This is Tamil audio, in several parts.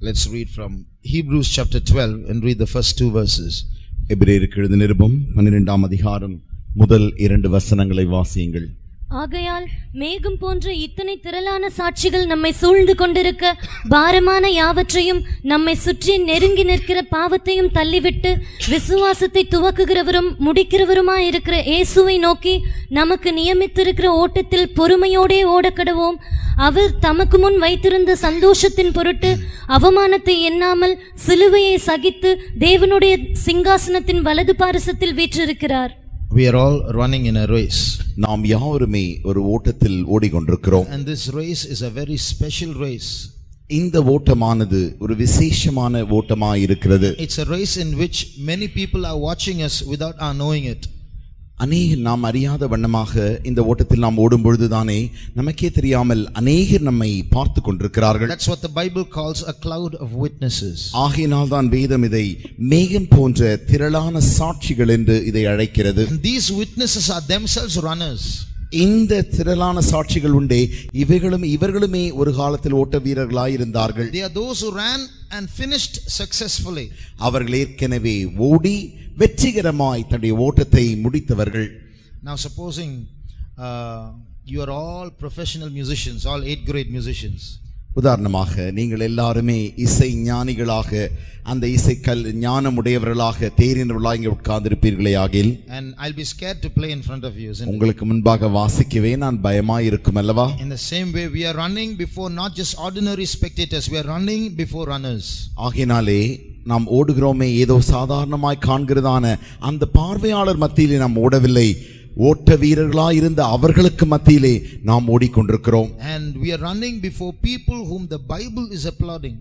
Let's read from Hebrews chapter 12 and read the first two verses. எபிரேயருக்கு எழுதின நிருபம் பன்னிரெண்டாம் அதிகாரம் முதல் இரண்டு வசனங்களை வாசியுங்கள் ஆகையால் மேகம் போன்ற இத்தனை திரளான சாட்சிகள் நம்மை சூழ்ந்து கொண்டிருக்க பாரமான யாவற்றையும் நம்மை சுற்றி நெருங்கி நிற்கிற பாவத்தையும் தள்ளிவிட்டு விசுவாசத்தை துவக்குகிறவரும் முடிக்கிறவருமாயிருக்கிற இயேசுவை நோக்கி நமக்கு நியமித்திருக்கிற ஓட்டத்தில் பொறுமையோடே ஓடக்கடவோம் அவர் தமக்கு முன் வைத்திருந்த சந்தோஷத்தின் பொருட்டு அவமானத்தை எண்ணாமல் சிலுவையை சகித்து தேவனுடைய சிங்காசனத்தின் வலது பாரசத்தில் வீற்றிருக்கிறார் We are all running in a race. நாம் யாவருமே ஒரு ஓட்டத்தில் ஓடிக்கொண்டிருக்கிறோம் And this race is a very special race. இந்த ஓட்டமானது ஒரு விசேஷமான ஓட்டமாய் இருக்கிறது It's a race in which many people are watching us without our knowing it. அநேக நாம் அறியாத வண்ணமாக இந்த ஓட்டத்தில் நாம் ஓடும் பொழுதுதானே நமக்கே தெரியாமல் அநேகர் நம்மை பார்த்து கொண்டிருக்கிறார்கள் That's what the Bible calls a cloud of witnesses. ஆகையினால் தான் வேதம் இதை மேகம் போன்ற திரளான சாட்சிகள் என்று இதை அழைக்கிறது And these witnesses are themselves runners. இந்த திரளான சாட்சிகள் உண்டே இவைகளும் இவர்களுமே ஒரு காலத்தில் ஓட்ட வீரர்களாய் இருந்தார்கள் They are those who ran and finished successfully. அவர்கள் ஏற்கனவே ஓடி வெற்றிகரமாய் தன்னுடைய ஓட்டத்தை முடித்தவர்கள் Now, supposing uh, you are all professional musicians, all eighth grade musicians, உதாரணமாக நீங்கள் எல்லாருமே இசை ஞானிகளாக அந்த இசை கல் ஞானம் உடையவர்களாக தேறினவர்களாக இங்கே உட்கார்ந்திருப்பீர்களே ஆகில் and I'll be scared to play in front of you. isn't it? உங்களுக்கு முன்பாக வாசிக்கவே நான் பயமாய் இருக்கும் அல்லவா In the same way, we are running before not just ordinary spectators, we are running before runners. ஆகையினாலே நாம் ஓடுகிறோமே ஏதோ சாதாரணமாய் காண்கிறதான அந்த பார்வையாளர் மத்தியிலே நாம் ஓடவில்லை ஓட்ட வீரர்களாய் இருந்த அவர்களுக்கு மத்தியிலே நாம் ஓடிக்கொண்டிருக்கிறோம் And we are running before people whom the Bible is applauding.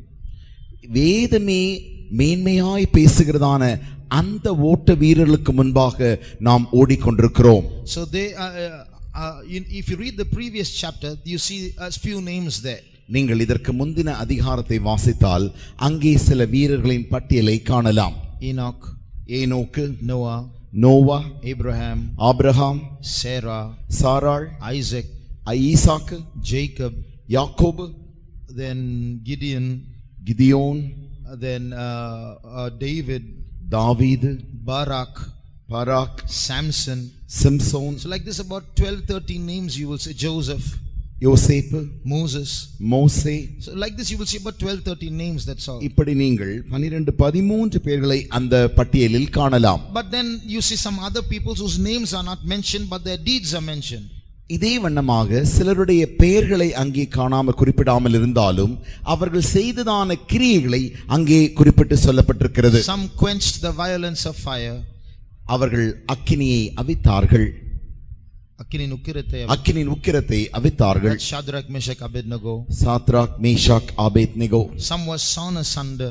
வேதமே மேன்மையாய் பேசுகிறதான அந்த ஓட்ட வீரர்களுக்கு முன்பாக நாம் ஓடிக்கொண்டிருக்கிறோம் So they are, uh, uh, in- if you read the previous chapter, you see a few names there. நீங்கள் இதற்கு முந்தின அதிகாரத்தை வாசித்தால் அங்கே சில வீரர்களின் பட்டியலை காணலாம் Enoch, ஏனோக்கு Noah, நோவா Abraham, ஆபிரகாம் Sarah, சாராள் Isaac, ஈசாக்கு Jacob, யாக்கோபு then Gideon, கிதியோன் uh, then uh, uh, David, தாவீது Barak, பராக் Samson. சிம்சோன் So, like this, about 12, 13 names you will say Joseph, யோசேப்பு Moses. மோசே So, like this, you will see about 12, 13 names, that's all. இப்படி நீங்கள் பனிரெண்டு பதிமூன்று பேர்களை அந்த பட்டியலில் காணலாம் But then you see some other people whose names are not mentioned, but their deeds are mentioned. இதே வண்ணமாக சிலருடைய பெயர்களை அங்கே காணாமல் குறிப்பிடாமல் இருந்தாலும் அவர்கள் செய்ததான கிரியைகளை அங்கே குறிப்பிட்டு சொல்லப்பட்டிருக்கிறது Some quenched the violence of fire. அவர்கள் அக்கினியை அவித்தார்கள் Akini Nukirete, அக்கினியின் உக்கிரத்தை அவித்தார்கள் Shadrach, Meshach, Abednego. சாத்ராக் மேஷாக் ஆபேத் நிகோ Some were sawn asunder.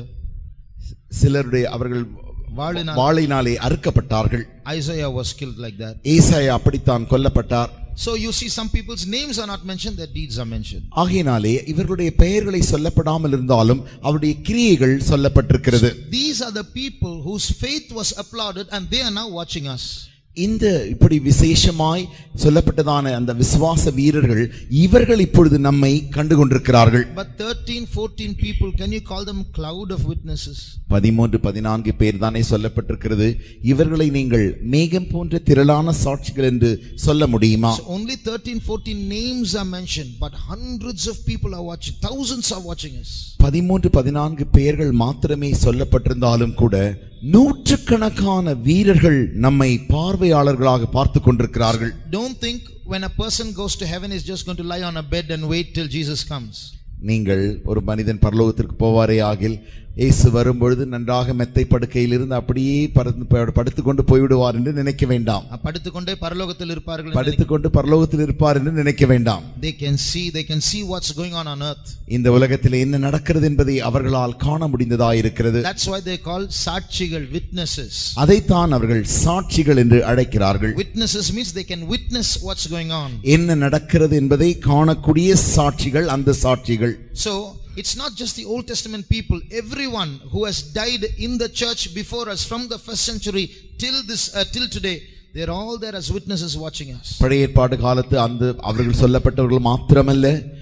சிலருடைய அவர்கள் வாளினால் வாளினாலே அறுக்கப்பட்டார்கள் Isaiah was killed like that. ஏசாயா அப்படித்தான் கொல்லப்பட்டார் So you see, some people's names are not mentioned, their deeds are mentioned. ஆகையினாலே இவர்களுடைய பெயர்களை சொல்லப்படாமல் இருந்தாலும் அவருடைய கிரியைகள் சொல்லப்பட்டிருக்கிறது These are the people whose faith was applauded, and they are now watching us. இந்த இப்படி விசேஷமாய் சொல்லப்பட்டதான அந்த விசுவாச வீரர்கள் இவர்கள் இப்பொழுது நம்மை கண்டு கொண்டிருக்கிறார்கள் But 13, 14 people, can you call them cloud of witnesses? பதிமூன்று பதினான்கு பேர் தானே சொல்லப்பட்டிருக்கிறது இவர்களை நீங்கள் மேகம் போன்ற திரளான சாட்சிகள் என்று சொல்ல முடியுமா So only 13, 14 names are mentioned, but hundreds of people are watching, thousands are watching us. பதிமூன்று பதினான்கு பெயர்கள் மாத்திரமே சொல்லப்பட்டிருந்தாலும் கூட நூற்றுக்கணக்கான வீரர்கள் நம்மை பார்வையாளர்களாக பார்த்து கொண்டிருக்கிறார்கள் Don't think when a person goes to heaven, he's just going to lie on a bed and wait till Jesus comes. நீங்கள் ஒரு மனிதன் பரலோகத்திற்கு போவாரே ஆகில் இயேசு வரும்பொழுது நன்றாக மெத்தை படுக்கையில் இருந்து அப்படியே படுத்து படுத்துக்கொண்டு போய்விடுவார் என்று நினைக்க வேண்டாம் படுத்துக்கொண்டே பரலோகத்தில் இருப்பார்கள் என்று படுத்துக்கொண்டு பரலோகத்தில் இருப்பார் என்று நினைக்க வேண்டாம் They can see, they can see what's going on on earth. இந்த உலகத்தில் என்ன நடக்கிறது என்பதை அவர்களால் காண முடிந்ததாய் இருக்கிறது That's why they call சாட்சிகள் witnesses. அதைத்தான் அவர்கள் சாட்சிகள் என்று அழைக்கிறார்கள் Witnesses means they can witness what's going on. என்ன நடக்கிறது என்பதை காணக்கூடிய சாட்சிகள் அந்த சாட்சிகள் So it's not just the Old Testament people, everyone who has died in the church before us from the first century till this uh, till today, they're all there as witnesses watching us. பழைய ஏற்பாடு காலத்து அந்த அவர்கள் சொல்லப்பட்டவர்கள் மாத்திரமல்ல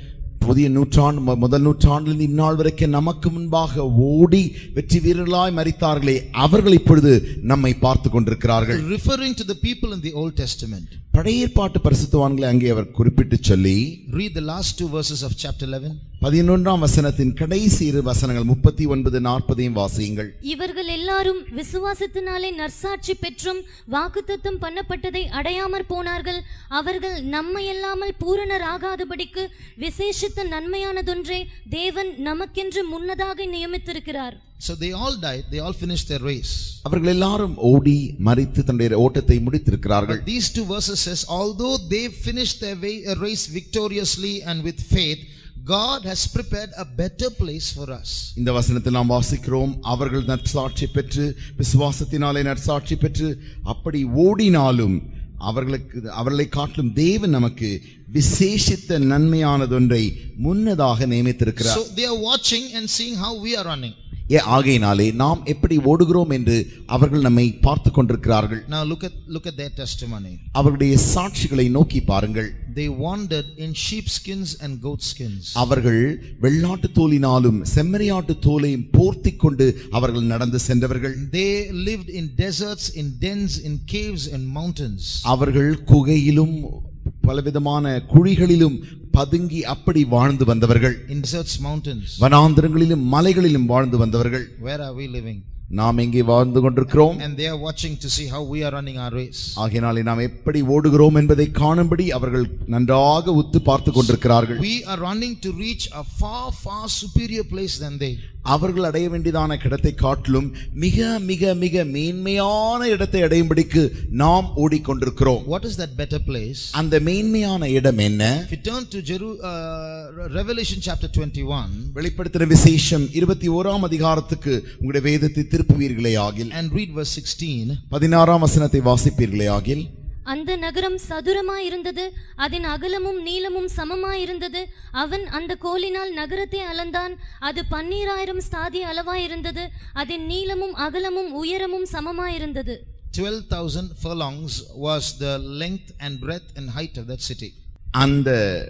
புதிய நூற்றாண்டு மு- முதல் நூற்றாண்டிலிருந்து இந்நாள் வரைக்கும் நமக்கு முன்பாக ஓடி வெற்றி வீரர்களாய் மறித்தார்களே அவர்கள் இப்பொழுது நம்மை பார்த்து கொண்டிருக்கிறார்கள் Referring to the people in the Old Testament. பழைய ஏற்பாட்டு பரிசுத்தவான்களை அங்கே அவர் குறிப்பிட்டு சொல்லி Read the last two verses of chapter 11. பதினொன்றாம் வசனத்தின் கடைசி இரு வசனங்கள் முப்பத்தி ஒன்பது நாற்பதையும் வாசியுங்கள் இவர்கள் எல்லாரும் விசுவாசத்தினாலே நற்சாட்சி பெற்றும் வாக்குத்தத்தம் பண்ணப்பட்டதை அடையாமற் போனார்கள் அவர்கள் நம்மையல்லாமல் பூரணராகாதபடிக்கு விசேஷித்த நன்மையானதொன்றே தேவன் நமக்கென்று முன்னதாக நியமித்திருக்கிறார் So they all died, they all finished their race. அவர்கள் எல்லாரும் ஓடி மறித்து தன்னுடைய ஓட்டத்தை முடித்திருக்கிறார்கள் But these two verses says, although they finished their way, uh, race victoriously and with faith, God has prepared a better place for us. இந்த வசனத்தில் நாம் வாசிக்கிறோம் அவர்கள் நற்சாட்சி பெற்று விசுவாசத்தினாலே நற்சாட்சி பெற்று அப்படி ஓடினாலும் அவர்களுக்கு அவர்களை காட்டிலும் தேவன் நமக்கு விசேஷித்த நன்மையானதொன்றை முன்னதாக நியமித்திருக்கிறார் So they are watching and seeing how we are running. ஏ ஆகையினாலே நாம் எப்படி ஓடுகிறோம் என்று அவர்கள் நம்மை பார்த்து கொண்டிருக்கிறார்கள் Now look at look at their testimony. அவர்களுடைய சாட்சிகளை நோக்கி பாருங்கள் They wandered in sheepskins and goat skins. அவர்கள் வெள்ளாட்டு தோலினாலும் செம்மறியாட்டு தோலையும் போர்த்திக் கொண்டு அவர்கள் நடந்து சென்றவர்கள் They lived in deserts, in dens, in caves and mountains. அவர்கள் குகையிலும் பலவிதமான குழிகளிலும் பதுங்கி அப்படி வாழ்ந்து வந்தவர்கள் In deserts, mountains. வனாந்திரங்களிலும் மலைகளிலும் வாழ்ந்து வந்தவர்கள் Where are we living? நாம் எங்கே வாழ்ந்து கொண்டிருக்கிறோம் And they are watching to see how we are running our race. ஆகையினாலே நாம் எப்படி ஓடுகிறோம் என்பதை காணும்படி அவர்கள் நன்றாக உத்து பார்த்து கொண்டிருக்கிறார்கள் We are running to reach a far, far superior place than they. அவர்கள் அடைய வேண்டியதான இடத்தை காட்டிலும் மிக மிக மிக மேன்மையான இடத்தை அடையும்படிக்கு நாம் ஓடிக்கொண்டிருக்கிறோம் What is that better place? அந்த மேன்மையான இடம் என்ன If you turn to Jeru- uh, Revelation chapter 21 வெளிப்படுத்தின விசேஷம் இருபத்தி ஓராம் அதிகாரத்துக்கு உங்களுடைய வேதத்தை திருப்புவீர்களே ஆகில் and read verse 16, பதினாறாம் வசனத்தை வாசிப்பீர்களே ஆகில் அந்த நகரம் சதுரமாயிருந்தது அதன் அகலமும் நீளமும் சமமாயிருந்தது அவன் அந்த கோலினால் நகரத்தை அளந்தான் அது பன்னீராயிரம் ஸ்தாதி அளவாயிருந்தது அதன் நீளமும் அகலமும் உயரமும் சமமாயிருந்தது 12,000 furlongs was the length and breadth and height of that city. அந்த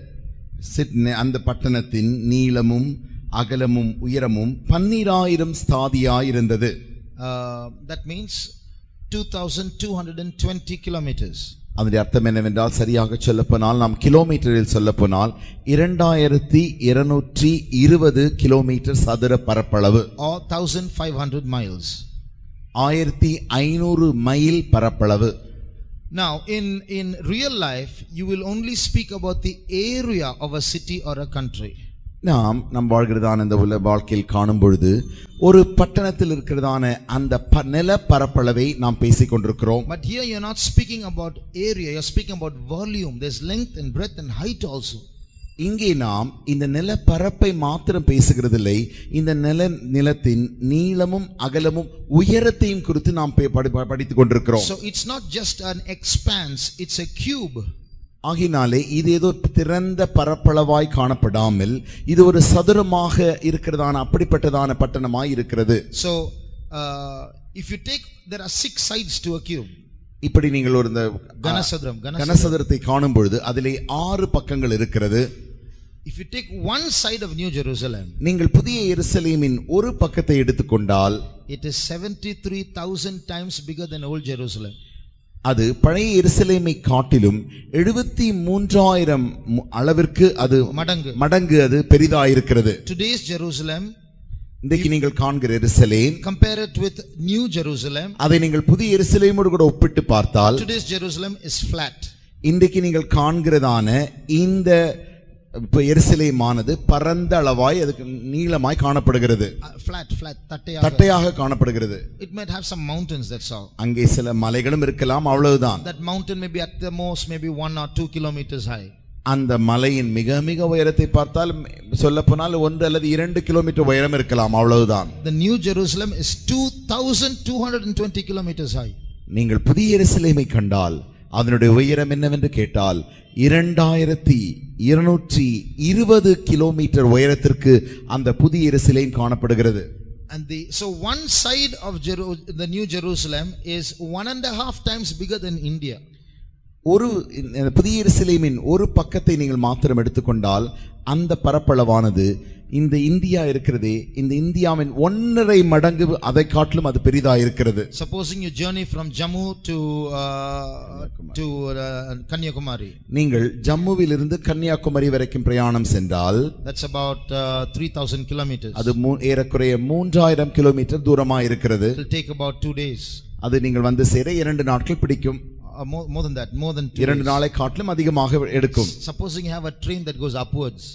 சிட்னி அந்த பட்டணத்தின் நீளமும் அகலமும் உயரமும் பன்னிராயிரம் ஸ்தாதியாயிருந்தது Uh, that means 2,220 kilometers. அதனுடைய அர்த்தம் என்னவென்றால் சரியாக சொல்லப்போனால் நாம் கிலோமீட்டரில் சொல்லப்போனால் இரண்டாயிரத்தி இருநூற்றி இருபது கிலோமீட்டர் சதுர பரப்பளவு or 1500 miles. ஆயிரத்தி ஐநூறு மைல் பரப்பளவு Now, in, in real life, you will only speak about the area of a city or a country. நாம் நம் வாழ்கிறதான இந்த உலக வாழ்க்கையில் காணும் பொழுது ஒரு பட்டணத்தில் இருக்கிறதான அந்த ப- நில பரப்பளவை நாம் பேசிக் கொண்டிருக்கிறோம் But here you're not speaking about area, you're speaking about volume. There's length and breadth and height also. இங்கே நாம் இந்த நிலப்பரப்பை மாத்திரம் பேசுகிறதில்லை இந்த நில நிலத்தின் நீளமும் அகலமும் உயரத்தையும் குறித்து நாம் பே- படி- படித்துக் கொண்டிருக்கிறோம் So it's not just an expanse, it's a cube. ஆகினாலே இது ஏதோ திறந்த பரப்பளவாய் காணப்படாமல் இது ஒரு சதுரமாக இருக்கிறதான அப்படிப்பட்டதான பட்டணமாய் இருக்கிறது So, uh, if you take, there are six sides to a cube. இப்படி நீங்கள் ஒரு இந்த Ganasadram, Ganasadram. கனசதுரத்தை காணும் பொழுது அதிலே ஆறு பக்கங்கள் இருக்கிறது If you take one side of New Jerusalem, நீங்கள் புதிய எருசலேமின் ஒரு பக்கத்தை எடுத்துக்கொண்டால் it is 73,000 times bigger than Old Jerusalem. அது பழைய எருசலேமை காட்டிலும் எழுபத்தி மூன்றாயிரம் மு- அளவிற்கு அது மடங்கு. மடங்கு அது பெரிதாயிருக்கிறது Today's Jerusalem, இன்றைக்கு நீங்கள் காண்கிற எருசலேம் compare it with New Jerusalem. அதை நீங்கள் புதிய எருசலேமோடு கூட ஒப்பிட்டு பார்த்தால் Today's Jerusalem is flat. இன்றைக்கு நீங்கள் காண்கிறதான இந்த இப்ப எருசலேமானது பரந்த அளவாய் அதுக்கு நீளமாய் காணப்படுகிறது Uh, flat, flat, தட்டையாக. தட்டையாக காணப்படுகிறது It might have some mountains, that's all. அங்கே சில மலைகளும் இருக்கலாம் அவ்வளவுதான் That mountain may be at the most maybe one or two kilometers high. அந்த மலையின் மிக மிக உயரத்தை பார்த்தால் சொல்ல போனால் ஒன்று அல்லது இரண்டு கிலோமீட்டர் உயரம் இருக்கலாம் அவ்வளவுதான் The New Jerusalem is 2,220 kilometers high. நீங்கள் புதிய எருசலேமை கண்டால் அதனுடைய உயரம் என்னவென்று கேட்டால் இரண்டாயிரத்தி இருநூற்றி இருபது கிலோமீட்டர் உயரத்திற்கு அந்த புதிய எருசலேம் காணப்படுகிறது And the so one side of Jeru- the New Jerusalem is one and a half times bigger than India. ஒரு இந்த புதிய எருசலேமின் ஒரு பக்கத்தை நீங்கள் மாத்திரம் எடுத்துக்கொண்டால் அந்த பரப்பளவானது இந்த இந்தியா இருக்கிறதே இந்த இந்தியாவின் ஒன்றரை மடங்கு அதை காட்டிலும் அது பெரிதா இருக்கிறது Supposing you journey from Jammu to uh, to uh, Kanyakumari, நீங்கள் ஜம்முவிலிருந்து கன்னியாகுமரி வரைக்கும் பிரயாணம் சென்றால் that's about uh, 3,000 kilometers. அது மூ- ஏறக்குறைய மூன்றாயிரம் கிலோமீட்டர் தூரமா இருக்கிறது It will take about two days. அது நீங்கள் வந்து சேர இரண்டு நாட்கள் பிடிக்கும் Uh, more, more than that, more than two இரண்டு days. நாளை காட்டிலும் அதிகமாக எடுக்கும் Supposing you have a train that goes upwards,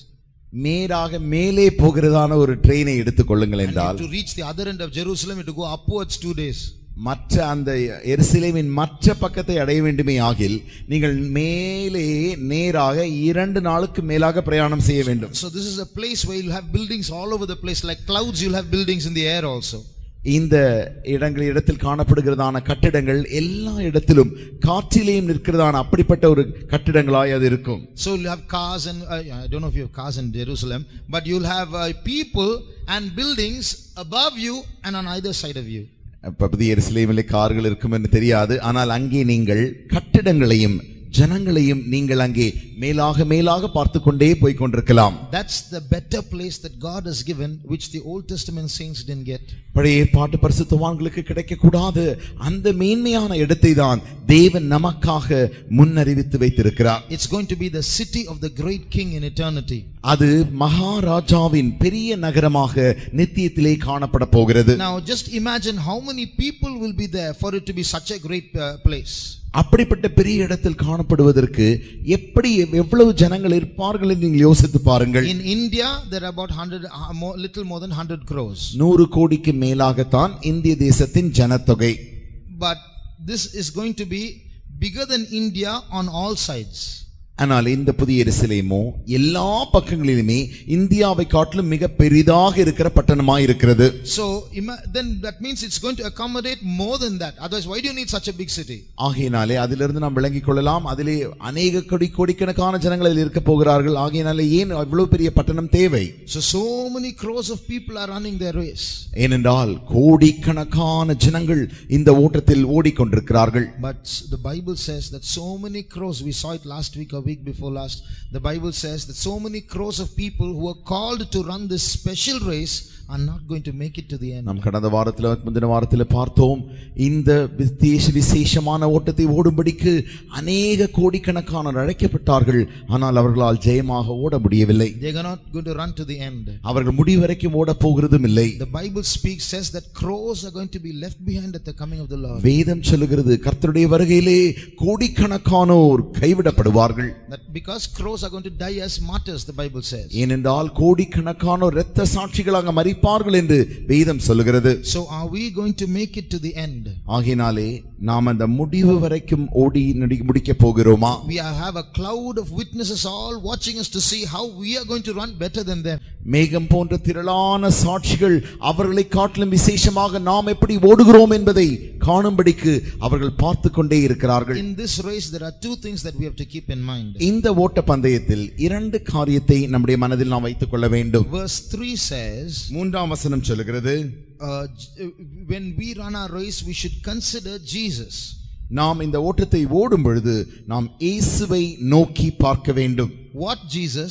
மேலாக மேலே போகிறதான ஒரு ட்ரெயினை எடுத்துக்கொள்ளுங்கள் and என்றால் to reach the other end of Jerusalem, you have to go upwards two days. மற்ற அந்த எருசலேமின் மற்ற பக்கத்தை அடைய வேண்டுமே ஆகில் நீங்கள் மேலே நேராக இரண்டு நாளுக்கு மேலாக பிரயாணம் செய்ய வேண்டும் So this is a place where you'll have buildings all over the place, like clouds. You'll have buildings in the air also. இந்த இடங்கள் இடத்தில் காணப்படுகிறதான கட்டிடங்கள் எல்லா இடத்திலும் காற்றிலேயும் நிற்கிறதான அப்படிப்பட்ட ஒரு கட்டிடங்களாய் அது இருக்கும் So you'll have cars and uh, I don't know if you have cars in Jerusalem, but you'll have uh, people and buildings above you and on either side of you. அப்ப புதிய எருசலேமிலே கார்கள் இருக்கும் என்று தெரியாது ஆனால் அங்கே நீங்கள் கட்டிடங்களையும் ஜனங்களையும் நீங்கள் அங்கே மேலாக மேலாக பார்த்து கொண்டே போய் கொண்டிருக்கலாம் That's the better place that God has given, which the Old Testament saints didn't get. பழைய ஏற்பாட்டு பரிசுத்தவான்களுக்கு கிடைக்கக்கூடாது அந்த மேன்மையான இடத்தை தான் தேவன் நமக்காக முன்னறிவித்து வைத்திருக்கிறார் It's going to be the city of the great king in eternity. அது மகாராஜாவின் பெரிய நகரமாக நித்தியத்திலே காணப்பட போகிறது Now just imagine how many people will be there for it to be such a great uh, place. அப்படிப்பட்ட பெரிய இடத்தில் காணப்படுவதற்கு எப்படி எவ்வளவு ஜனங்கள் இருப்பார்கள் என்று நீங்கள் யோசித்து பாருங்கள் In India, there are about 100, uh, more, little more than 100 crores. நூறு கோடிக்கு மேலாகத்தான் இந்திய தேசத்தின் ஜனத்தொகை But this is going to be bigger than India on all sides. ஆனால் இந்த புதிய எருசலேமோ எல்லா பக்கங்களிலுமே இந்தியாவை காட்டிலும் மிக பெரிதாக இருக்கிற பட்டணமாய் இருக்கிறது So ima- then that means it's going to accommodate more than that. Otherwise, why do you need such a big city? ஆகையினாலே அதிலிருந்து நாம் விளங்கிக் கொள்ளலாம் அதிலே அநேக கோடி கோடிக்கணக்கான ஜனங்கள் அதில் இருக்க போகிறார்கள் ஆகையினாலே ஏன் அவ்வளவு பெரிய பட்டணம் தேவை So, so many crores of people are running their race. ஏனென்றால் கோடிக்கணக்கான ஜனங்கள் இந்த ஓட்டத்தில் ஓடிக்கொண்டிருக்கிறார்கள் But the Bible says that so many crores, we saw it last week or week before last. The Bible says that so many crores of people who are called to run this special race are not going to make it to the end. நாம் கடந்த வாரத்தில் முந்தின வாரத்தில் பார்த்தோம் இந்த விசேஷ விசேஷமான ஓட்டத்தை ஓடும்படிக்கு அநேக கோடிக்கணக்கானோர் அழைக்கப்பட்டார்கள் ஆனால் அவர்களால் ஜெயமாக ஓட முடியவில்லை They're not going to run to the end. அவர்கள் முடிவு வரைக்கும் ஓடப் போகிறதும் இல்லை The Bible speaks, says that crows are going to be left behind at the coming of the Lord. வேதம் சொல்லுகிறது கர்த்தருடைய வருகையிலே கோடிக்கணக்கானோர் கைவிடப்படுவார்கள் That because crows are going to die as martyrs, the Bible says. ஏனென்றால் கோடிக்கணக்கானோர் இரத்த சாட்சிகளாக மறிப்பார்கள் என்று வேதம் சொல்லுகிறது So are we going to make it to the end? ஆகினாலே நாம் அந்த முடிவு வரைக்கும் ஓடி நடி- முடிக்கப் போகிறோமா We are- have a cloud of witnesses all watching us to see how we are going to run better than them. மேகம் போன்ற திரளான சாட்சிகள் அவர்களை காட்டிலும் விசேஷமாக நாம் எப்படி ஓடுகிறோம் என்பதை காணும்படிக்கு அவர்கள் பார்த்து கொண்டே இருக்கிறார்கள் In this race, there are two things that we have to keep in mind. இந்த ஓட்ட பந்தயத்தில் இரண்டு காரியத்தை நம்முடைய மனதில் நாம் வைத்துக் கொள்ள வேண்டும் Verse 3 says, மூன்றாம் வசனம் சொல்லுகிறது uh, j- when we run our race, we should consider Jesus. நாம் இந்த ஓட்டத்தை ஓடும் பொழுது நாம் இயேசுவை நோக்கி பார்க்க வேண்டும் What Jesus?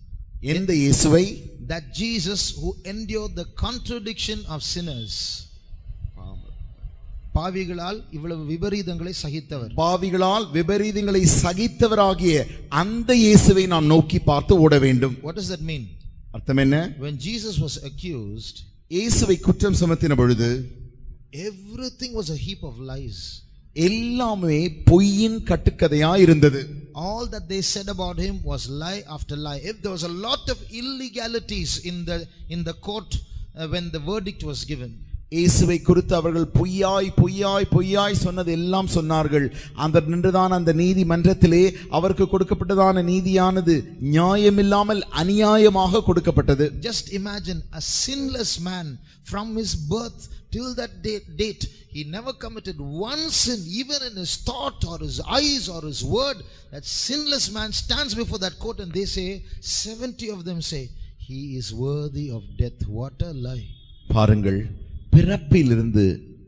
எந்த இயேசுவை That Jesus who endured the contradiction of sinners. பாவிகளால் இவ்வளவு விபரீதங்களை சகித்தவர் பாவிகளால் விபரீதங்களை சகித்தவராகிய அந்த இயேசுவை நாம் நோக்கி பார்த்து ஓட வேண்டும் What does that mean? அர்த்தம் என்ன When Jesus was accused, இயேசுவை குற்றம் சுமத்தின பொழுது everything was a heap of lies. எல்லாமே பொய்யின் கட்டுக்கதையா இருந்தது All that they said about him was lie after lie. If there was a lot of illegalities in the in the court uh, when the verdict was given. இயேசுவை குறித்து அவர்கள் பொய்யாய் பொய்யாய் பொய்யாய் சொன்னது எல்லாம் சொன்னார்கள் அந்த நின்றுதான் அந்த நீதிமன்றத்திலே அவருக்கு கொடுக்கப்பட்டதான நீதியானது நியாயமில்லாமல் அநியாயமாக கொடுக்கப்பட்டது Just imagine a sinless man from his birth till that date, date he never committed one sin even in his thought or his eyes or his word that sinless man stands before that court and they say 70 of them say he is worthy of death what a lie பாருங்கள் பிறப்பிலிருந்து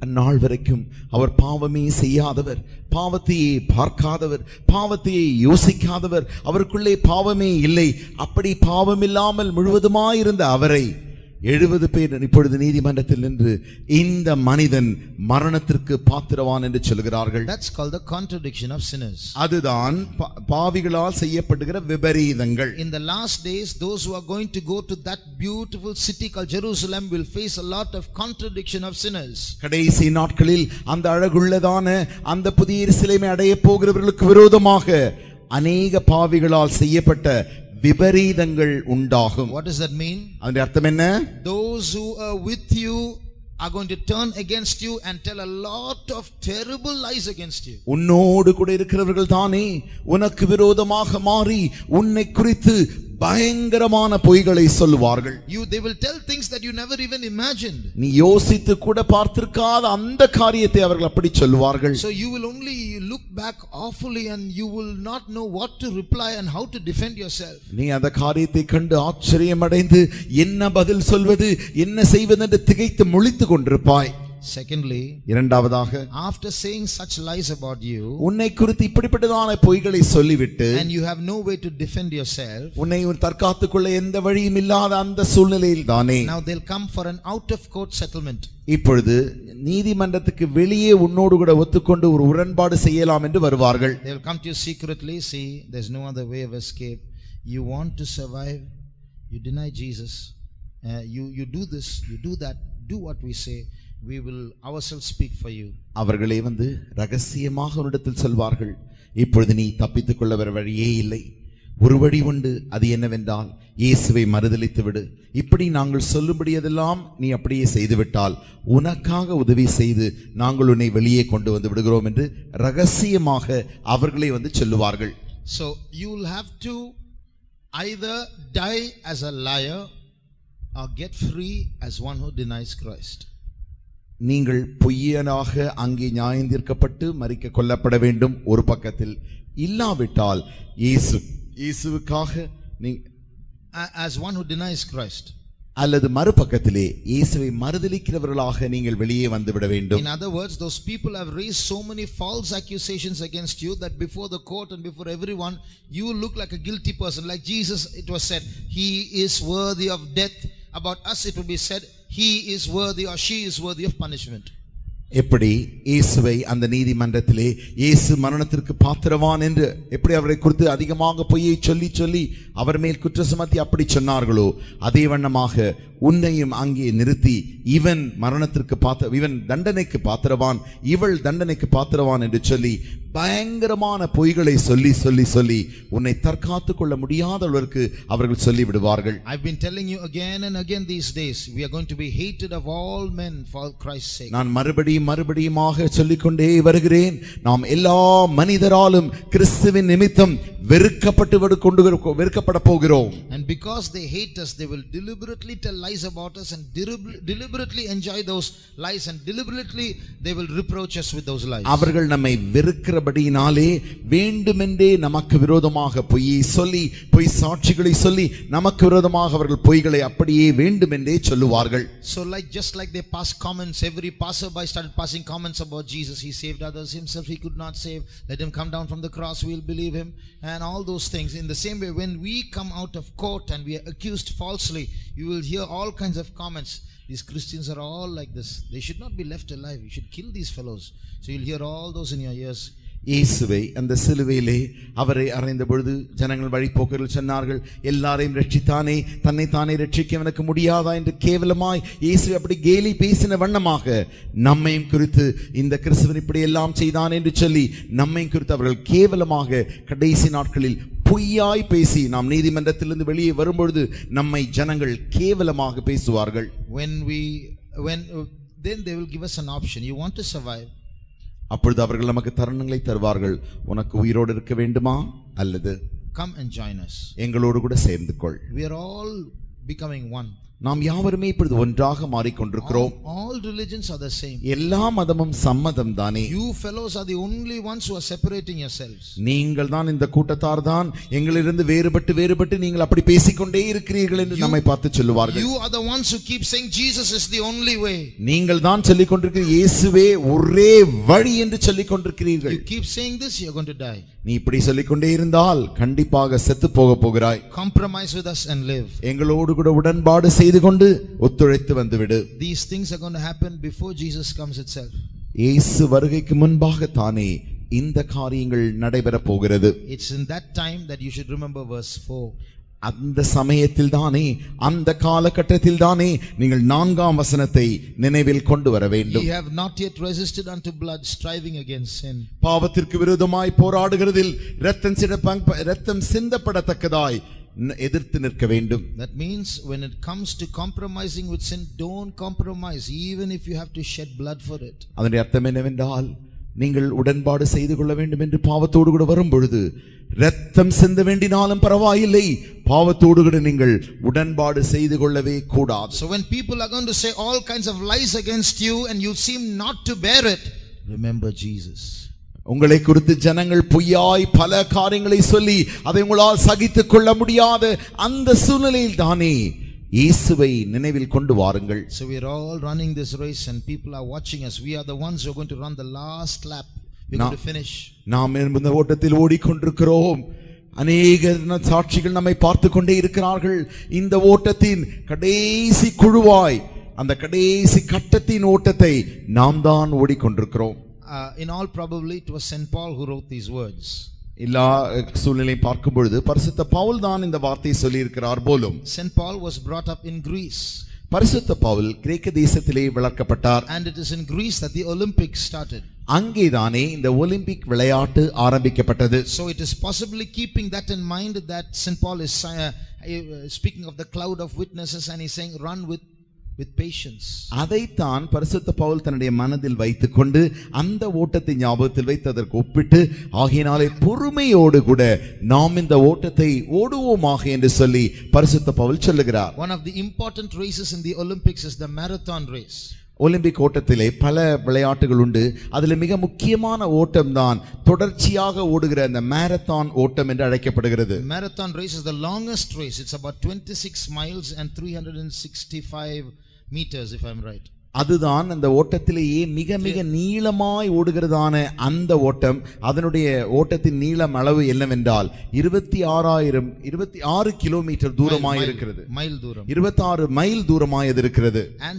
அந்நாள் வரைக்கும் அவர் பாவமே செய்யாதவர் பாவத்தையே பார்க்காதவர் பாவத்தையே யோசிக்காதவர் அவருக்குள்ளே பாவமே இல்லை அப்படி பாவமில்லாமல் முழுவதுமாயிருந்த அவரை எழுபது பேர் இப்பொழுது நீதிமன்றத்தில் நின்று இந்த மனிதன் மரணத்திற்கு பாத்திரவான் என்று சொல்கிறார்கள் That's called the contradiction of sinners. அதுதான் பா- பாவிகளால் செய்யப்படுகிற விபரீதங்கள் In the last days, those who are going to go to that beautiful city called Jerusalem will face a lot of contradiction of sinners. கடைசி நாட்களில் அந்த அழகுள்ளதான அந்த புதிய எருசலேமை அடைய போகிறவர்களுக்கு விரோதமாக அநேக பாவிகளால் செய்யப்பட்ட விபரீதங்கள் உண்டாகும் What does that mean? அதனுடைய அர்த்தம் என்ன Those who are with you are going to turn against you and tell a lot of terrible lies against you. உன்னோடு கூட இருக்கிறவர்கள் தானே உனக்கு விரோதமாக மாறி உன்னை குறித்து பயங்கரமான பொய்களை சொல்லுவார்கள் You, they will tell things that you never even imagined. நீ யோசித்து கூட பார்த்திருக்காத அந்த காரியத்தை அவர்கள் அப்படி சொல்லுவார்கள் So you will only look back awfully and you will not know what to reply and how to defend yourself. நீ அந்த காரியத்தை கண்டு ஆச்சரியமடைந்து என்ன பதில் சொல்வது என்ன செய்வது என்று திகைத்து முழித்து கொண்டிருப்பாய் Secondly, இரண்டாவதாக after saying such lies about you உன்னை குறித்து இப்படிப்பட்டதான பொய்களை சொல்லிவிட்டு and you have no way to defend yourself, உன்னை ஒரு தற்காத்துக் கொள்ள எந்த வழியும் இல்லாத அந்த சூழ்நிலையில் தானே now they'll come for an out of court settlement. இப்பொழுது நீதிமன்றத்துக்கு வெளியே உன்னோடு கூட ஒத்துக்கொண்டு ஒரு உடன்பாடு செய்யலாம் என்று வருவார்கள் They'll come to you secretly, see, there's no other way of escape. You want to survive, you deny Jesus, uh, you, you do this, you do that, do what we say, we will ourselves speak for you. அவர்களே வந்து ரகசியமாக உன்னிடத்தில் சொல்வார்கள் இப்பொழுது நீ தப்பித்துக் கொள்ள வேற வழியே இல்லை ஒரு வழி உண்டு அது என்னவென்றால் இயேசுவை மறுதலித்து விடு இப்படி நாங்கள் சொல்லும்படியதெல்லாம் நீ அப்படியே செய்துவிட்டால் உனக்காக உதவி செய்து நாங்கள் உன்னை வெளியே கொண்டு வந்து விடுகிறோம் என்று ரகசியமாக அவர்களே வந்து சொல்லுவார்கள் So you'll have to either die as a liar or get free as one who denies Christ. நீங்கள் பொய்யனாக அங்கே நியாயந்தீர்க்கப்பட்டு மறிக்க கொல்லப்பட வேண்டும் ஒரு பக்கத்தில் இல்லாவிட்டால் இயேசு இயேசுவுக்காக நீ A- As one who denies Christ. அல்லது மறுபக்கத்திலே இயேசுவை மறுதலிக்கிறவர்களாக நீங்கள் வெளியே வந்து விட வேண்டும் In other words, those people have raised so many false accusations against you that before the court and before everyone, you look like a guilty person. Like Jesus, it was said, He is worthy of death. About us, it will be said, He is worthy or she is worthy of punishment. எப்படி இயேசுவை அந்த நீதிமன்றத்திலே இயேசு மரணத்திற்கு பாத்திரவான் என்று எப்படி அவரை குறித்து அதிகமாக பொய்யை சொல்லி சொல்லி அவர் மேல் குற்ற சுமத்தி அப்படி சொன்னார்களோ அதே வண்ணமாக உன்னையும் அங்கே நிறுத்தி இவன் மரணத்திற்கு பாத்திர இவன் தண்டனைக்கு பாத்திரவான் இவள் தண்டனைக்கு பாத்திரவான் என்று சொல்லி பயங்கரமான பொய்களை சொல்லி சொல்லி சொல்லி உன்னை தற்காத்துக் கொள்ள முடியாதவர்களுக்கு அவர்கள் சொல்லி விடுவார்கள் I've been telling you again and again these days, we are going to be hated of all men for Christ's sake. நான் மறுபடியும் மறுபடியுமாக சொல்லிக்கொண்டே வருகிறேன் நாம் எல்லா மனிதராலும் கிறிஸ்துவின் நிமித்தம் வெறுக்கப்பட்டு விடு- கொண்டு வரு- வெறுக்கப்பட போகிறோம் And because they hate us, they will deliberately tell lies about us and delib- deliberately enjoy those lies and deliberately they will reproach us with those lies. அவர்கள் நம்மை வெறுக்கிறபடியினாலே வேண்டுமென்றே நமக்கு விரோதமாக பொய்யை சொல்லி பொய் சாட்சிகளை சொல்லி நமக்கு விரோதமாக அவர்கள் பொய்களை அப்படியே வேண்டுமென்றே சொல்லுவார்கள் So like just like they pass comments, every passerby started passing comments about Jesus. He saved others, himself he could not save. Let him come down from the cross, we'll believe him. And all those things. In the same way, when we come out of court and we are accused falsely, you will hear all kinds of comments. These Christians are all like this. They should not be left alive. You should kill these fellows. So you'll hear all those in your ears. இயேசுவை அந்த சிலுவையிலே அவரை அறைந்த பொழுது ஜனங்கள் வழிபோக்கர்கள் சொன்னார்கள் எல்லாரையும் ரட்சித்தானே தன்னை தானே ரட்சிக்க எனக்கு முடியாதா என்று கேவலமாய் இயேசு அப்படி கேலி பேசின வண்ணமாக நம்மையும் குறித்து இந்த கிறிஸ்துவன் இப்படி எல்லாம் செய்தான் என்று சொல்லி நம்மையும் குறித்து அவர்கள் கேவலமாக கடைசி நாட்களில் பொய்யாய் பேசி நாம் நீதிமன்றத்திலிருந்து வெளியே வரும்பொழுது நம்மை ஜனங்கள் கேவலமாக பேசுவார்கள் When we, when, uh, then they will give us an option. You want to survive? அப்பொழுது அவர்கள் நமக்கு தருணங்களை தருவார்கள் உனக்கு உயிரோடு இருக்க வேண்டுமா அல்லது Come and join us. எங்களோடு கூட சேர்ந்து கொள் We are all becoming one. நாம் யாவருமே இப்பொழுது ஒன்றாக மாறிக்கொண்டிருக்கிறோம் All religions are the same. எல்லா மதமும் சம்மதம் தானே You fellows are the only ones who are separating yourselves. நீங்கள் தான் இந்த கூட்டத்தார் தான் எங்களிலிருந்து வேறுபட்டு வேறுபட்டு நீங்கள் அப்படி பேசிக்கொண்டே இருக்கிறீர்கள் என்று நம்மை பார்த்து சொல்லுவார்கள் You are the ones who keep saying Jesus is the only way. நீங்கள் தான் சொல்லிக் கொண்டிருக்கிற இயேசுவே ஒரே வழி என்று சொல்லிக் கொண்டிருக்கிறீர்கள் You keep saying this, you're going to die. நீ இப்படி சொல்லிக்கொண்டே இருந்தால் கண்டிப்பாக செத்து போக போகிறாய் Compromise with us and live. எங்களோடு கூட உடன்பாடு செய்து கொண்டு ஒத்துழைத்து வந்துவிடு These things are going to happen before Jesus comes itself. இயேசு வருகைக்கு முன்பாக தானே இந்த காரியங்கள் நடைபெறப் போகிறது It's in that time that you should remember verse 4. அந்த சமயத்தில் தானே அந்த காலகட்டத்தில் தானே நீங்கள் நான்காம் வசனத்தை நினைவில் கொண்டு வர வேண்டும் Ye have not yet resisted unto blood, striving against sin. பாவத்திற்கு விரோதமாய் போராடுகிறதில் ரத்தம் சிட ரத்தம் சிந்தப்படத்தக்கதாய் ந- எதிர்த்து நிற்க வேண்டும் That means when it comes to compromising with sin, don't compromise, even if you have to shed blood for it. அதனுடைய அர்த்தம் என்னவென்றால் நீங்கள் உடன்பாடு செய்து கொள்ள வேண்டும் என்று பாவத்தோடு கூட வரும் பொழுது ரத்தம் சிந்த வேண்டினாலும் பரவாயில்லை பாவத்தோடு கூட நீங்கள் உடன்பாடு செய்து கொள்ளவே கூடாது So when people are going to say all kinds of lies against you and you seem not to bear it, remember Jesus. உங்களை குறித்து ஜனங்கள் பொய்யாய் பல காரியங்களை சொல்லி அதை உங்களால் சகித்துக் கொள்ள முடியாத அந்த சூழ்நிலையில் தானே இயேசுவை நினைவில் கொண்டு வாருங்கள் So we are all running this race and people are watching us. We are the ones who are going to run the last lap. We're Now- going to finish. நாம் இந்த ஓட்டத்தில் ஓடிக்கொண்டிருக்கிறோம் அநேக சாட்சிகள் நம்மை பார்த்து கொண்டே இருக்கிறார்கள் இந்த ஓட்டத்தின் கடைசி குழுவாய் அந்த கடைசி கட்டத்தின் ஓட்டத்தை நாம் தான் ஓடிக்கொண்டிருக்கிறோம் Uh, in all probably, it was St. Paul who wrote these words. எல்லா சூழ்நிலையும் பார்க்கும் பொழுது பரிசுத்த பவுல் தான் இந்த வார்த்தையை சொல்லியிருக்கிறார் போலும் St. Paul was brought up in Greece. பரிசுத்த பவுல் கிரேக்க தேசத்திலே வளர்க்கப்பட்டார் And it is in Greece that the Olympics started. அங்கேதானே இந்த ஒலிம்பிக் விளையாட்டு ஆரம்பிக்கப்பட்டது So it is possibly keeping that in mind that St. Paul is uh, uh, speaking of the cloud of witnesses and he's saying, run with, with patience. அதைத்தான் பரிசுத்த பவுல் தன்னுடைய மனதில் வைத்துக்கொண்டு அந்த ஓட்டத்தை ஞாபகத்தில் வைத்து அதற்கு ஒப்பிட்டு ஆகையினாலே பொறுமையோடு கூட நாம் இந்த ஓட்டத்தை ஓடுவோமாக என்று சொல்லி பரிசுத்த பவுல் சொல்லுகிறார் One of the important races in the Olympics is the marathon race. Olympic ஓட்டத்திலே பல விளையாட்டுகள் உண்டு அதில் மிக முக்கியமான ஓட்டம் தான் தொடர்ச்சியாக ஓடுகிற அந்த மேரத்தான் ஓட்டம் என்று அழைக்கப்படுகிறது Marathon race is the longest race. It's about 26 miles and 365 meters, if I'm right. அதுதான் அந்த ஓட்டத்திலேயே மிக மிக நீளமாய் ஓடுகிறதான அந்த ஓட்டம் அதனுடைய ஓட்டத்தின் நீளம் அளவு என்னவென்றால் இருபத்தி ஆறாயிரம் இருபத்தி ஆறு கிலோமீட்டர் தூரமாய் இருக்கிறது Mile Duram. இருபத்தாறு மைல் தூரமாய் அது இருக்கிறது And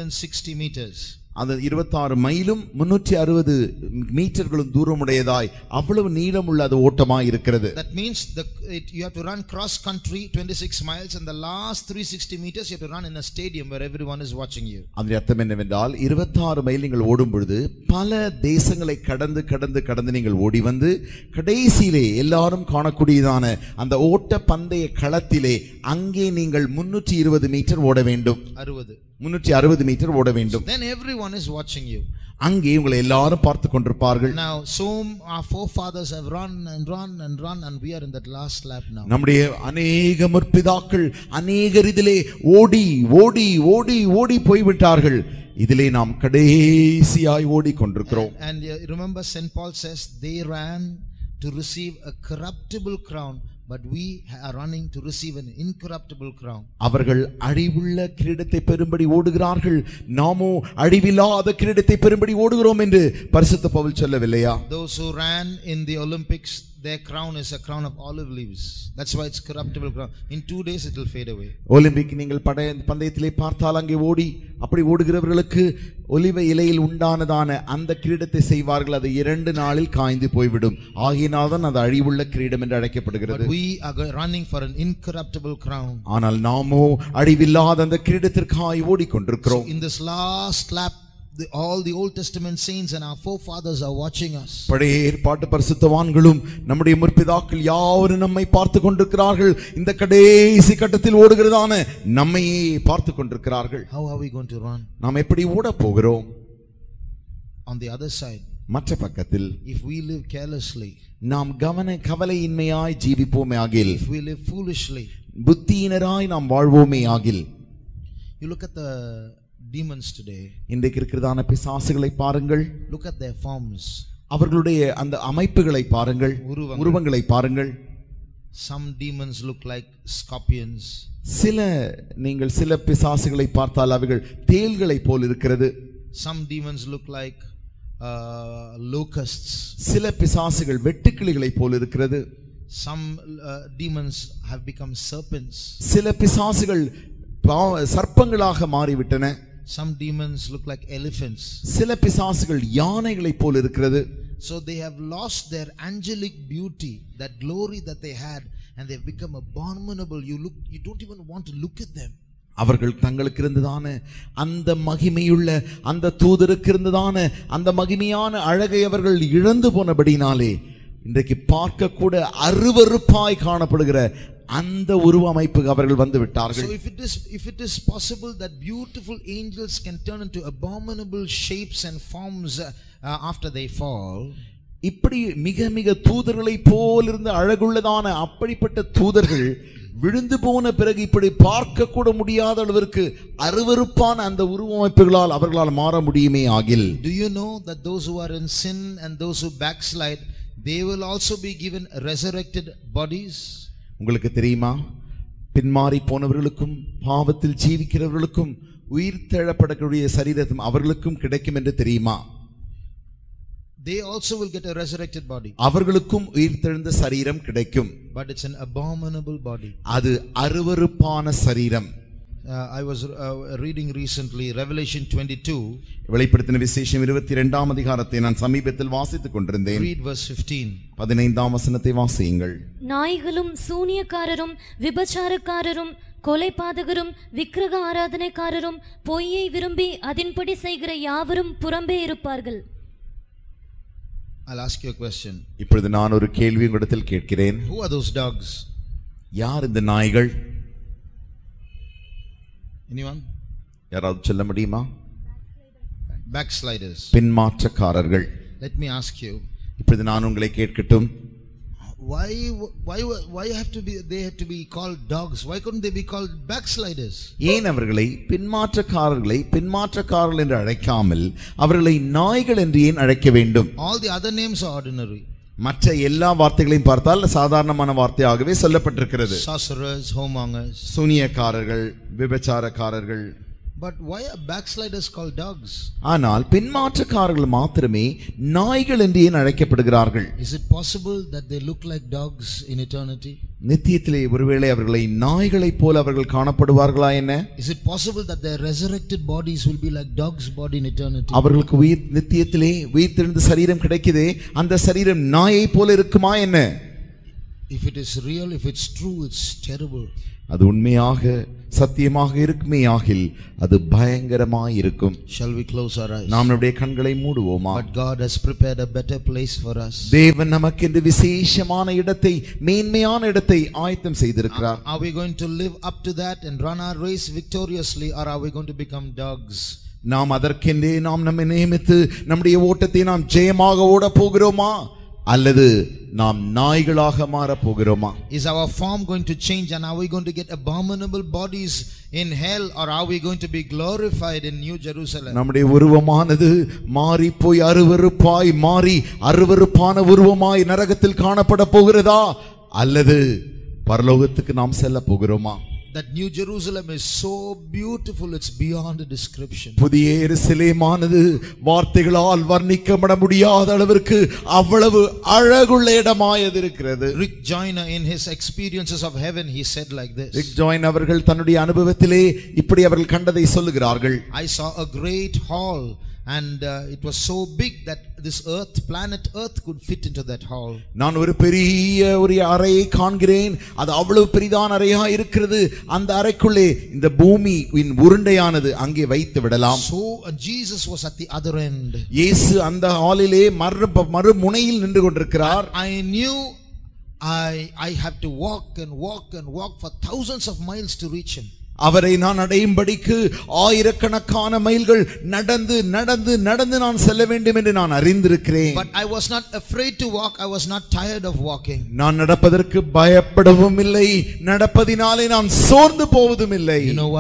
360 meters. அது இருபத்தாறு மைலும் முன்னூற்றி அறுபது மீட்டர்களும் தூரமுடையதாய் அவ்வளவு நீளமுள்ள அது ஓட்டமாய் இருக்கிறது That means the, it, you have to run cross country 26 miles and the last 360 meters you have to run in a stadium where everyone is watching you. அதன் அர்த்தம் என்னவென்றால் இருபத்தாறு மைல் நீங்கள் ஓடும் பொழுது பல தேசங்களை கடந்து கடந்து கடந்து நீங்கள் ஓடி வந்து கடைசியிலே எல்லாரும் காணக்கூடியதான அந்த ஓட்ட பந்தய களத்திலே அங்கே நீங்கள் முன்னூற்றி இருபது மீட்டர் ஓட வேண்டும் 60. முன்னூற்றி அறுபது மீட்டர் ஓட வேண்டும் Then everyone is watching you. அங்கே உங்களை எல்லாரும் பார்த்து கொண்டிருப்பார்கள் Now, so our forefathers have run and run and run, and we are in that last lap now. நம்முடைய அநேக முற்பிதாக்கள் அநேகர் இதிலே ஓடி ஓடி ஓடி ஓடி போய்விட்டார்கள் இதிலே நாம் கடைசியாய் ஓடிக்கொண்டிருக்கிறோம் And uh, remember, St. Paul says they ran to receive a corruptible crown, but we are running to receive an incorruptible crown. அவர்கள் அழிவுள்ள கிரீடத்தை பெறும்படி ஓடுகிறார்கள் நாமோ அழிவில்லாத கிரீடத்தை பெறும்படி ஓடுகிறோம் என்று பரிசுத்த பவுல் சொல்லவில்லையா Those who ran in the Olympics, their crown is a crown of olive leaves. That's why it's corruptible crown. In two days, it will fade away. Olympic நீங்கள் படை பந்தயத்திலே பார்த்தால் அங்கே ஓடி அப்படி ஓடுகிறவர்களுக்கு ஒலிவ இலையில் உண்டானதான அந்த கிரீடத்தை செய்வார்கள் அது இரண்டு நாளில் காய்ந்து போய்விடும் ஆகியனால்தான் அது அழிவுள்ள கிரீடம் என்று அழைக்கப்படுகிறது But we are go- running for an incorruptible crown. ஆனால் நாமோ அழிவில்லாத அந்த கிரீடத்திற்காய் ஓடிக்கொண்டிருக்கிறோம் In this last lap, the, all the Old Testament saints and our forefathers are watching us. பழைய ஏற்பாட்டு பரிசுத்தவான்களும் நம்முடைய முற்பிதாக்கள் யாவரும் நம்மை பார்த்து கொண்டிருக்கிறார்கள் இந்த கடைசி கட்டத்தில் ஓடுகிறதான நம்மையே பார்த்து கொண்டிருக்கிறார்கள் How are we going to run? நாம் எப்படி ஓடப் போகிறோம் On the other side, மற்ற பக்கத்தில் if we live carelessly, நாம் கவன கவலையின்மையாய் ஜீவிப்போமே ஆகில் if we live foolishly, புத்தியினராய் நாம் வாழ்வோமே ஆகில் You look at the demons today, இன்றைக்கு இருக்கிறதான பிசாசுகளை பாருங்கள் look at their forms. அவர்களுடைய அந்த அமைப்புகளை பாருங்கள் உருவங்கள். உருவங்களை பாருங்கள் Some demons look like scorpions, சில நீங்கள் சில பிசாசுகளை பார்த்தால் அவைகள் தேள்களைப் போல் இருக்கிறது some demons look like uh, locusts, சில பிசாசுகள் வெட்டுக்கிளிகளைப் போல் இருக்கிறது some uh, demons have become serpents, சில பிசாசுகள் பா- சர்ப்பங்களாக மாறிவிட்டன some demons look like elephants. சில பிசாசுகள் யானைகளைப் போல் இருக்கிறது So they have lost their angelic beauty, that glory that they had, and they've become abominable. You look, you don't even want to look at them. அவர்கள் தங்களுக்கு இருந்ததான அந்த மகிமையுள்ள அந்த தூதருக்கு இருந்ததான அந்த மகிமையான அழகை அவர்கள் இழந்து போனபடினாலே இன்றைக்கு பார்க்க கூட அருவருப்பாய் காணப்படுகிற அந்த உருவ அமைப்புக்கு அவர்கள் வந்து So விட்டார்கள் if it is if it is possible that beautiful angels can turn into abominable shapes and forms uh, uh, after they fall, இப்படி மிக மிக தூதர்களை போல் இருந்த அழகுள்ளதான அப்படிப்பட்ட தூதர்கள் விழுந்து போன பிறகு இப்படி பார்க்க கூட முடியாத அளவிற்கு அருவருப்பான அந்த உருவமைப்புகளால் அவர்களால் மாற முடியுமே ஆகில் do you know that those who are in sin and those who backslide, they will also be given resurrected bodies? உங்களுக்கு தெரியுமா பின்மாறி போனவர்களுக்கும் பாவத்தில் ஜீவிக்கிறவர்களுக்கும் உயிர் தேழப்படக்கூடிய சரீரம் அவர்களுக்கும் கிடைக்கும் என்று தெரியுமா They also will get a resurrected body, அவர்களுக்கும் உயிர் தெழுந்த சரீரம் கிடைக்கும் but it's an abominable body. அது அருவருப்பான சரீரம் Uh, I was uh, reading recently Revelation 22. வெளிப்படுத்தின விசேஷம் இருபத்தி இரண்டாம் அதிகாரத்தை நான் சமீபத்தில் வாசித்துக் கொண்டிருந்தேன் Read verse 15. பதினைந்தாம் வசனத்தை வாசியுங்கள் நாய்களும் சூனியக்காரரும் விபச்சாரக்காரரும் கொலைபாதகரும் விக்கிரக ஆராதனைக்காரரும் பொய்யை விரும்பி அதின்படி செய்கிற யாவரும் புறம்பே இருப்பார்கள் I'll ask you a question. இப்பொழுது நான் ஒரு கேள்வி உங்களிடத்தில் கேட்கிறேன் Who are those dogs? யார் இந்த நாய்கள் Anyone? யாராவது சொல்ல முடியுமா Backsliders. பின்மாற்றக்காரர்கள் Let me ask you. இப்பொழுது நான் உங்களை கேட்கட்டும் Why, why, why have to be, they have to be called dogs? Why couldn't they be called backsliders? ஏன் அவர்களை பின்மாற்றக்காரர்களை பின்மாற்றக்காரர்கள் என்று அழைக்காமல் அவர்களை நாய்கள் என்று ஏன் அழைக்க வேண்டும் All the other names are ordinary. மற்ற எல்லா வார்த்தைகளையும் பார்த்தால் சாதாரணமான வார்த்தையாகவே சொல்லப்பட்டிருக்கிறது Sorcerers, homongers. சூனியக்காரர்கள் விபச்சாரக்காரர்கள் But why are backsliders called dogs? ஆனால் பின்மாற்றக்காரர்கள் மாத்திரமே நாய்கள் என்று ஏன் அழைக்கப்படுகிறார்கள் Is it possible that they look like dogs in eternity? நித்தியத்திலே ஒருவேளை அவர்களை நாய்களைப் போல அவர்கள் காணப்படுவார்களா என்ன Is it possible that their resurrected bodies will be like dogs' body in eternity? அவர்களுக்கு உயிர் நித்தியத்திலே உயிர் தெழுந்த சரீரம் கிடைக்குதே அந்த சரீரம் நாயைப் போல இருக்குமா என்ன If it is real, if it's true, it's terrible. அது உண்மையாக சத்தியமாக இருக்குமே ஆகில் அது பயங்கரமாய் இருக்கும் Shall we close our eyes? நாம் நம்முடைய கண்களை மூடுவோமா But God has prepared a better place for us. தேவன் நமக்கென்று விசேஷமான இடத்தை மேன்மையான இடத்தை ஆயத்தம் செய்திருக்கிறார் Are we going to live up to that and run our race victoriously, or are we going to become dogs? நாம் அதற்கென்றே நாம் நம்மை நியமித்து நம்முடைய ஓட்டத்தை நாம் ஜெயமாக ஓட போகிறோமா அல்லது நாம் நாய்களாக மாறப் போகிறோமா Is our form going to change, and are we going to get abominable bodies in hell, or are we going to be glorified in New Jerusalem? நம்முடைய உருவமானது மாறி போய் அருவருப்பாய் மாறி அருவருப்பான உருவமாய் நரகத்தில் காணப்பட போகிறதா அல்லது பரலோகத்துக்கு நாம் செல்ல போகிறோமா That New Jerusalem is so beautiful, it's beyond a description. புதிய எருசலேமானது வார்த்தைகளால் வர்ணிக்கப்பட முடியாத அளவிற்கு அவ்வளவு அழகுள்ள இடமாயது இருக்கிறது Rick Joyner, in his experiences of heaven, he said like this Rick Joyner அவர்கள் தன்னுடைய அனுபவத்திலே இப்படி அவர்கள் கண்டதை சொல்லுகிறார்கள் I saw a great hall, and uh, it was so big that this earth, planet Earth, could fit into that hall. நான் ஒரு பெரிய ஒரு அறையை காண்கிறேன் அது அவ்வளவு பெரிதான அறையா இருக்கிறது அந்த அறைக்குள்ளே இந்த பூமி உருண்டையானது அங்கே வைத்து விடலாம் So uh, Jesus was at the other end. இயேசு அந்த ஹாலிலே மறு மறுமுனையில் நின்று கொண்டிருக்கிறார் I knew I, I have to walk and walk and walk for thousands of miles to reach him. அவரை நான் அடையும்படிக்கு ஆயிரக்கணக்கான மைல்கள் நடந்து நடந்து நடந்து நான் செல்ல வேண்டும் என்று நான் அறிந்திருக்கிறேன் But I was not afraid to walk, I was not tired of walking. நான் நடப்பதற்கு பயப்படவும் இல்லை நடப்பதினாலே நான் சோர்ந்து போவதும் இல்லை You know why?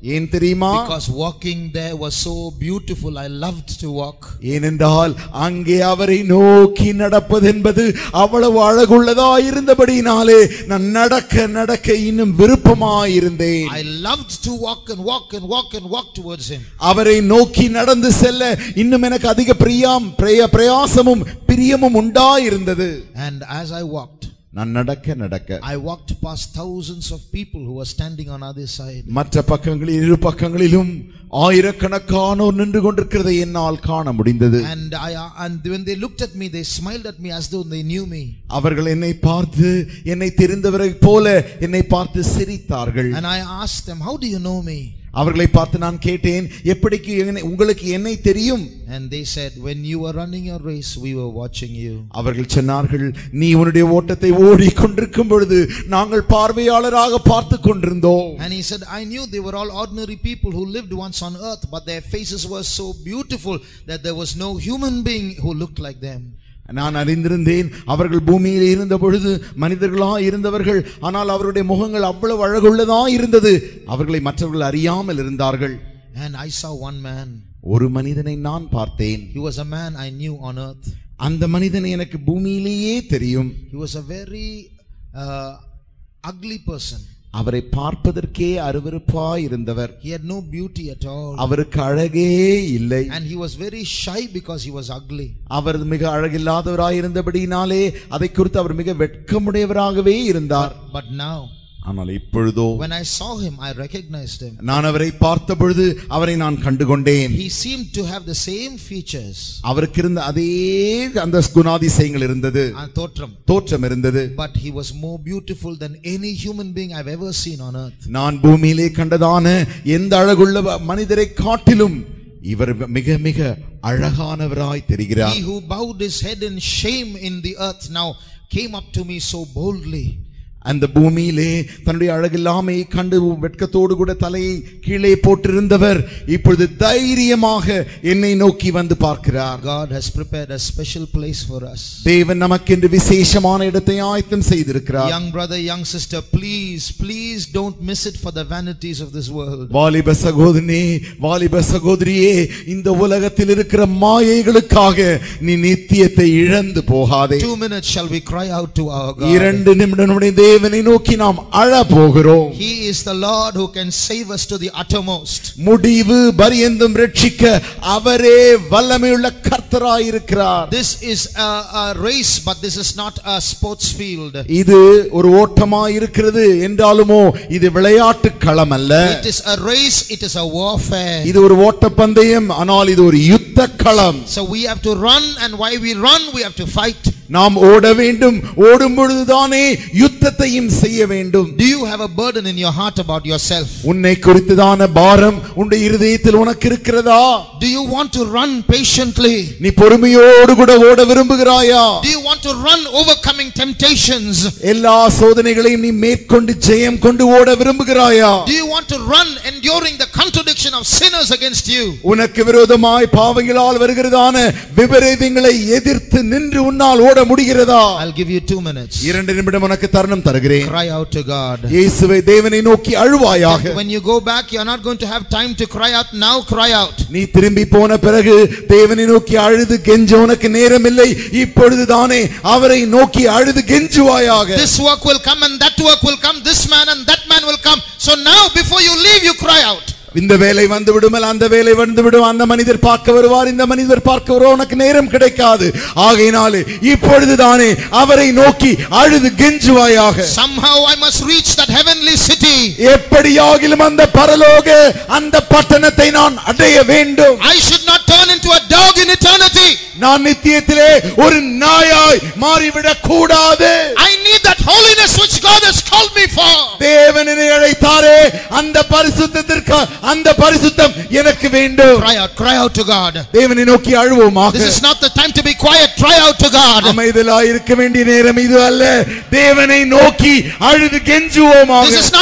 ஏன் தெரியுமா Because walking there was so beautiful. I loved to walk. ஏனென்றால் அங்கே அவரை நோக்கி நடப்பது என்பது அவ்வளவு அழகுள்ளதா இருந்தபடியினாலே நான் நடக்க நடக்க இன்னும் விருப்பமாயிருந்தேன் I loved to walk and walk and walk and walk towards him. அவரை நோக்கி நடந்து செல்ல இன்னும் எனக்கு அதிக பிரியாம் பிரய பிரயாசமும் பிரியமும் உண்டாயிருந்தது And as I walked, நான் நடக்க நடக்க I walked past thousands of people who were standing on other side. மற்ற பக்கங்களில் இரு பக்கங்களிலும் ஆயிரக்கணக்கானோர் நின்று கொண்டிருக்கிறதை என்னால் காண முடிந்தது And I and when they looked at me, they smiled at me as though they knew me. அவர்கள் என்னை பார்த்து என்னை தெரிந்தவரை போல என்னை பார்த்து சிரித்தார்கள் And I asked them, How do you know me? அவர்களை பார்த்து நான் கேட்டேன் எப்படிக்கு என்னை- உங்களுக்கு என்னை தெரியும் And they said, When you were running your race, we were watching you. அவர்கள் சொன்னார்கள் நீ உன்னுடைய ஓட்டத்தை ஓடிக்கொண்டிருக்கும் பொழுது நாங்கள் பார்வையாளராக பார்த்து கொண்டிருந்தோம் And he said, I knew they were all ordinary people who lived once on earth, but their faces were so beautiful that there was no human being who looked like them. நான் அறிந்திருந்தேன் அவர்கள் பூமியில் இருந்த பொழுது மனிதர்களா இருந்தவர்கள் ஆனால் அவருடைய முகங்கள் அவ்வளவு அழகுள்ளதா இருந்தது அவர்களை மற்றவர்கள் அறியாமல் இருந்தார்கள் And I saw one man. ஒரு மனிதனை நான் பார்த்தேன் He was a man I knew on earth. அந்த மனிதனை எனக்கு பூமியிலேயே தெரியும் He was a very uh, ugly person. அவரை பார்ப்பதற்கே அருவருப்பா இருந்தவர் He had no beauty at all. அவருக்கு அழகே இல்லை And he was very shy because he was ugly. அவர் மிக அழகில்லாதவராய் இருந்தபடியினாலே அதை குறித்து அவர் மிக வெட்கமுடையவராகவே இருந்தார் But now, ஆனால் இப்பொழுதோ when I saw him, I recognized him. நான் அவரை பார்த்த பொழுது அவரை நான் கண்டுகொண்டேன் He seemed to have the same features. அவருக்கு இருந்த அதே அந்த குணாதிசயங்கள் இருந்தது and தோற்றம். தோற்றம் இருந்தது But he was more beautiful than any human being I've ever seen on earth. நான் பூமியிலே கண்டதான எந்த அழகுள்ள வ- மனிதரை காட்டிலும் இவர் மிக மிக அழகானவராய் தெரிகிறார் He who bowed his head in shame in the earth now came up to me so boldly. அந்த பூமியிலே தன்னுடைய அழகில்லாமையை கண்டு வெட்கத்தோடு கூட தலையை கீழே போட்டிருந்தவர் இப்பொழுது தைரியமாக என்னை நோக்கி வந்து பார்க்கிறார் God has prepared a special place for us. தேவன் நமக்கென்று விசேஷமான இடத்தை ஆயத்தம் செய்திருக்கிறார் Young brother, young sister, please, please don't miss it for the vanities of this world. வாலிப சகோதரனே வாலிப சகோதரியே இந்த உலகத்தில் இருக்கிற மாயைகளுக்காக நீ நித்தியத்தை இழந்து போகாதே Two minutes shall we cry out to our God. இரண்டு நிமிடம் நம்முடைய தேவனை நோக்கி நாம் அழ போகிறோம் He is the Lord who can save us to the uttermost. முடிவு பரியந்தம் ரட்சிக்க அவரே வல்லமையுள்ள கர்த்தராயிருக்கிறார் This is a, a race, but this is not a sports field. இது ஒரு ஓட்டமாய் இருக்கிறது என்றாலுமோ இது விளையாட்டு களம் அல்ல It is a race, it is a warfare. இது ஒரு ஓட்டப்பந்தயம் ஆனால் இது ஒரு யுத்த களம் So we have to run, and while we run, we have to fight. நாம் ஓட வேண்டும் ஓடும் பொழுதுதானே யுத்தத்தையும் செய்ய வேண்டும் Do you have a burden in your heart about yourself? உன்னை குறித்துதான பாரம் உன்னுடைய இருதயத்தில் உனக்கு இருக்கிறதா Do you want to run patiently? நீ பொறுமையோடு கூட ஓட விரும்புகிறாயா Do you want to run overcoming temptations? எல்லா சோதனைகளையும் நீ மேற்கொண்டு ஜெயம் கொண்டு ஓட விரும்புகிறாயா Do you want to run enduring the contradiction of sinners against you? உனக்கு விரோதமாய் பாவங்களால் வருகிறதான விபரீதங்களை எதிர்த்து நின்று உன்னால் ஓட முடிகிறதா I'll give you two minutes. இரண்டு நிமிடம் உனக்கு தருணம் தருகிறேன் Cry out to God. இயேசுவை தேவனை நோக்கி அழுவாயாக When you go back, you're not going to have time to cry out. Now cry out. நீ திரும்பி போன பிறகு தேவனை நோக்கி அழுது கெஞ்ச உனக்கு நேரமில்லை இப்பொழுது தானே அவரை நோக்கி அழுது கெஞ்சுவாயாக This work will come and that work will come. This man and that man will come. So now, before you leave, you cry out. இந்த வேலை வந்து விடுமல் அந்த வேலை வந்து விடும் அந்த மனிதர் பார்க்க வருவார் இந்த மனிதர் பார்க்க வருவார் உனக்கு நேரம் கிடைக்காது ஆகையினாலே இப்பொழுது தானே அவரை நோக்கி அழுது கெஞ்சுவாயாக Somehow I must reach that heavenly city. எப்படியாகிலும் அந்த பரலோக அந்த பட்டணத்தை நான் அடைய வேண்டும் I should not turn into a dog in eternity. நான் நித்தியத்திலே ஒரு நாயாய் மாறிவிடக் கூடாது I need that holiness which God has called me for. தேவனை அழைத்தாரே அந்த பரிசுத்தத்திற்கு அந்த பரிசுத்தம் எனக்கு வேண்டும் Cry out, cry out to God. தேவனை நோக்கி அழுவோமாக This is not the time to be quiet. Cry out to God. அமைதலாய் இருக்க வேண்டிய நேரம் இது அல்ல தேவனை நோக்கி அழுது This கெஞ்சுவோமாக is not the time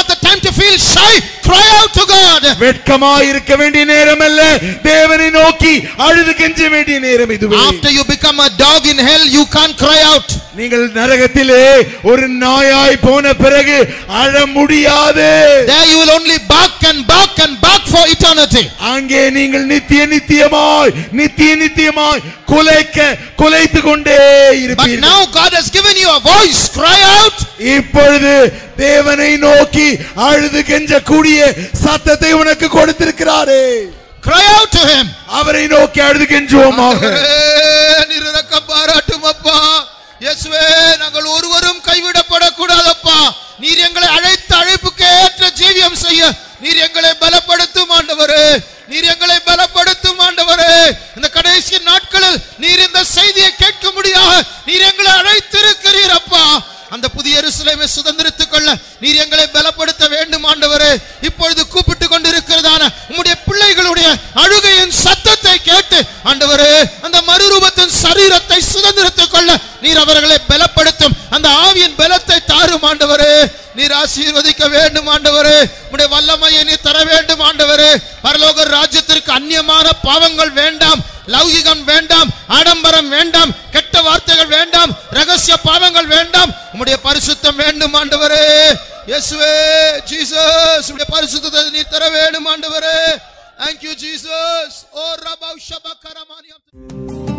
to feel shy, cry out to God. வெட்கமாய் இருக்க வேண்டிய நேரம் அல்ல தேவனை நோக்கி அழுது கெஞ்ச வேண்டிய நேரம் இதுவே After you become a dog in hell, you can't cry out. நீங்கள் நரகத்திலே ஒரு நாயாய் போன பிறகு அழ முடியாது There you will only bark and bark and bark for eternity. அங்கே நீங்கள் நித்திய நித்தியமாய் நித்திய நித்தியமாய் குலைக்க குலைத்து கொண்டே But இருப்பீர்கள் now God has given you a voice. Cry out. இப்பொழுது தேவனை நோக்கி அழுது கெஞ்சக்கூடிய சத்தத்தை உனக்கு கொடுத்திருக்கிறாரே Cry out to Him. அவரை நோக்கி அழுது கெஞ்சுவோமாக ஆண்டவரே, நீர் இரக்கம் பாராட்டும் அப்பா இயேசுவே நாங்கள் ஒருவரும் கைவிடப்படக்கூடாதப்பா நீர் எங்களை அழைத்த அழைப்புக்கு ஏற்ற ஜீவியம் செய்ய நீர் எங்களை பலப்படுத்தும் ஆண்டவரே நீர் எங்களை பலப்படுத்தும் ஆண்டவரே இந்த கடைசி நாட்களில் நீர் இந்த செய்தியை கேட்க முடியாக நீர் எங்களை அழைத்திருக்கிறீர் அப்பா அந்த புதிய எருசலேமை சுதந்திரித்துக் கொள்ள நீர் எங்களை பலப்படுத்த வேண்டும் ஆண்டவரே இப்பொழுது கூப்பிட்டு கொண்டிருக்கிறதான உம்முடைய பிள்ளைகளுடைய அழுகையின் சத்தத்தை கேட்டு ஆண்டவரே அந்த மறுரூபத்தின் சரீரத்தை சுதந்திரித்துக் கொள்ள நீர் அவர்களை பலப்படுத்தும் அந்த ஆவியின் பலத்தை தாரும் ஆண்டவரே நீர் ஆசீர்வதிக்க வேண்டும் ஆண்டவரே உம்முடைய வல்லமையை நீர் தர வேண்டும் ஆண்டவரே பரலோக ராஜ்யத்திற்கு அந்நியமான பாவங்கள் வேண்டாம் லௌகிகம் வேண்டாம் ஆடம்பரம் வேண்டாம் கெட்ட வார்த்தைகள் வேண்டாம் ரகசிய பாவங்கள் வேண்டாம் உம்முடைய பரிசுத்தம் வேண்டும் ஆண்டவரே இயேசுவே ஜீசஸ் உம்முடைய பரிசுத்தத்தை நீ தர வேண்டும் ஆண்டவரே Thank you Jesus ஓ ரபா ஷபா கரமானியம்